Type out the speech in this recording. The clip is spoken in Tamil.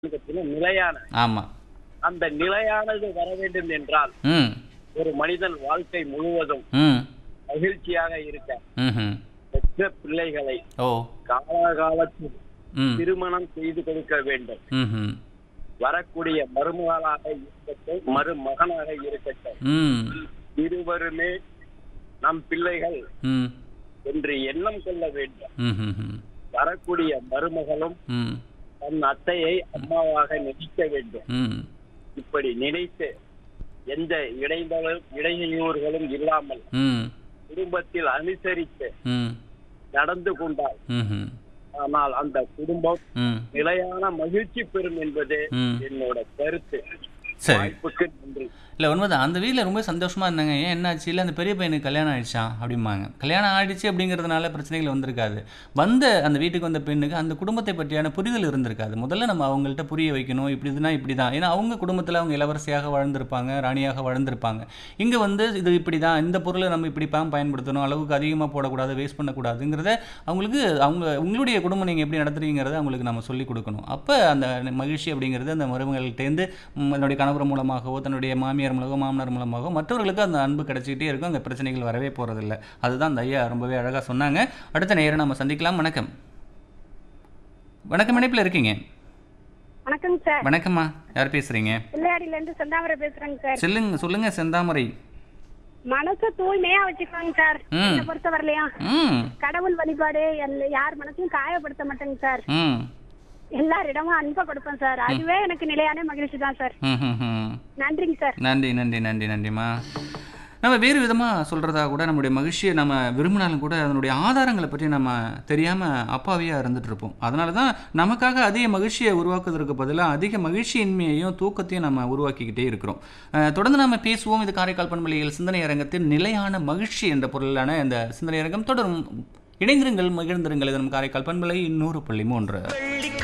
மார்க்கத்திலும் நிலையான ஆமா அந்த நிலையானது வர வேண்டும் என்றால் ம் ஒரு மனிதன் வாழ்க்கை முழுவதும் ம் மகிழ்ச்சியாக இருக்க ம்ஹும். பெற்ற பிள்ளைகளை ஓ காலாகாலத்தில் ம் திருமணம் செய்து கொடுக்க வேண்டும் ம்ஹும். வரக்கூடிய மருமகளாக இருக்கட்டும் மருமகனாக இருக்கட்டும் ம் இருவருமே நம் பிள்ளைகள் ம் என்று எண்ணம் கொள்ள வேண்டும் ம்ஹும். வரக்கூடிய மருமகளும் ம் தன் அத்தையை அம்மாவாக நினைக்க வேண்டும் ம் இப்படி நினைத்து எந்த இடைந்தலும் இடையூறுகளும் இல்லாமல் ம் குடும்பத்தில் அனுசரித்து ம் நடந்து கொண்டால் ம்ஹும். ஆனால் அந்த குடும்பம் ம் நிலையான மகிழ்ச்சி பெறும் என்பது ம் என்னோட கருத்து சரி வாய்ப்புக்கு நன்றி இல்லை உண்மைதான் அந்த வீட்டில் ரொம்ப சந்தோஷமா இருந்தாங்க ஏன் என்னாச்சு இல்லை அந்த பெரிய பையனுக்கு கல்யாணம் ஆயிடுச்சான் அப்படிம்பாங்க கல்யாணம் ஆயிடுச்சு அப்படிங்கிறதுனால பிரச்சனைகள் வந்திருக்காது வந்த அந்த வீட்டுக்கு வந்த பெண்ணுக்கு அந்த குடும்பத்தை பற்றியான புரிதல் இருந்திருக்காது முதல்ல நம்ம அவங்கள்ட்ட புரிய வைக்கணும் இப்படி இதுனா இப்படி தான் ஏன்னா அவங்க குடும்பத்தில் அவங்க இளவரசியாக வாழ்ந்திருப்பாங்க ராணியாக வாழ்ந்திருப்பாங்க இங்கே வந்து இது இப்படி தான் இந்த பொருளை நம்ம இப்படி தான் பயன்படுத்தணும் அளவுக்கு அதிகமாக போடக்கூடாது வேஸ்ட் பண்ணக்கூடாதுங்கிறத அவங்களுக்கு அவங்க உங்களுடைய குடும்பம் நீங்கள் எப்படி நடத்துறீங்கிறத அவங்களுக்கு நம்ம சொல்லிக் கொடுக்கணும் அப்போ அந்த மகிழ்ச்சி அப்படிங்கிறது அந்த மருமகள்கிட்டேருந்து ம், தன்னுடைய கணவர் மூலமாகவோ தன்னுடைய மாமியார் மூலமாகவோ மாமனார் மூலமாகவோ மற்றவர்களுக்கு அந்த அன்பு கிடைச்சிக்கிட்டே இருக்கும் அங்கே பிரச்சனைகள் வரவே போகிறதில்ல அதுதான் அந்த ஐயா ரொம்பவே அழகாக சொன்னாங்க அடுத்த நேரம் நம்ம சந்திக்கலாம் வணக்கம் வணக்கம் இணைப்பில் இருக்கீங்க வணக்கங்க சார் வணக்கம்மா யார் பேசுகிறீங்க பிள்ளையாடில இருந்து செந்தாமரை பேசுறேங்க சார் சொல்லுங்க சொல்லுங்க செந்தாமரை மனசை தூய்மையா வச்சுக்கோங்க சார் ம். என்னை பொறுத்த வரலையும் ம் கடவுள் வழிபாடு எல்ல- யார் மனசையும் காயப்படுத்த மாட்டேங்க சார் ம் எல்லாரிடமும் அன்பை கொடுப்பேன் சார் அதுவே எனக்கு நிலையான மகிழ்ச்சி தான் சார் ம் ம் ம் நன்றிங்க சார் நன்றி நன்றி நன்றி நன்றிம்மா நம்ம வேறு விதமாக சொல்கிறதா கூட நம்முடைய மகிழ்ச்சியை நம்ம விரும்பினாலும் கூட அதனுடைய ஆதாரங்களை பற்றி நம்ம தெரியாமல் அப்பாவியாக இருந்துட்டு இருப்போம் அதனால தான் நமக்காக அதிக மகிழ்ச்சியை உருவாக்குவதற்கு பதிலாக அதிக மகிழ்ச்சியின்மையையும் தூக்கத்தையும் நம்ம உருவாக்கிக்கிட்டே இருக்கிறோம் அஹ், தொடர்ந்து நம்ம பேசுவோம் இது காரைக்கால் பண்பலையில் சிந்தனை அரங்கத்தில் நிலையான மகிழ்ச்சி என்ற பொருளான இந்த சிந்தனை அரங்கம் தொடரும் இணைந்திருங்கள் மகிழ்ந்திருங்கள் இது நம் காரைக்கால் பண்பலை நூறு புள்ளி மூன்று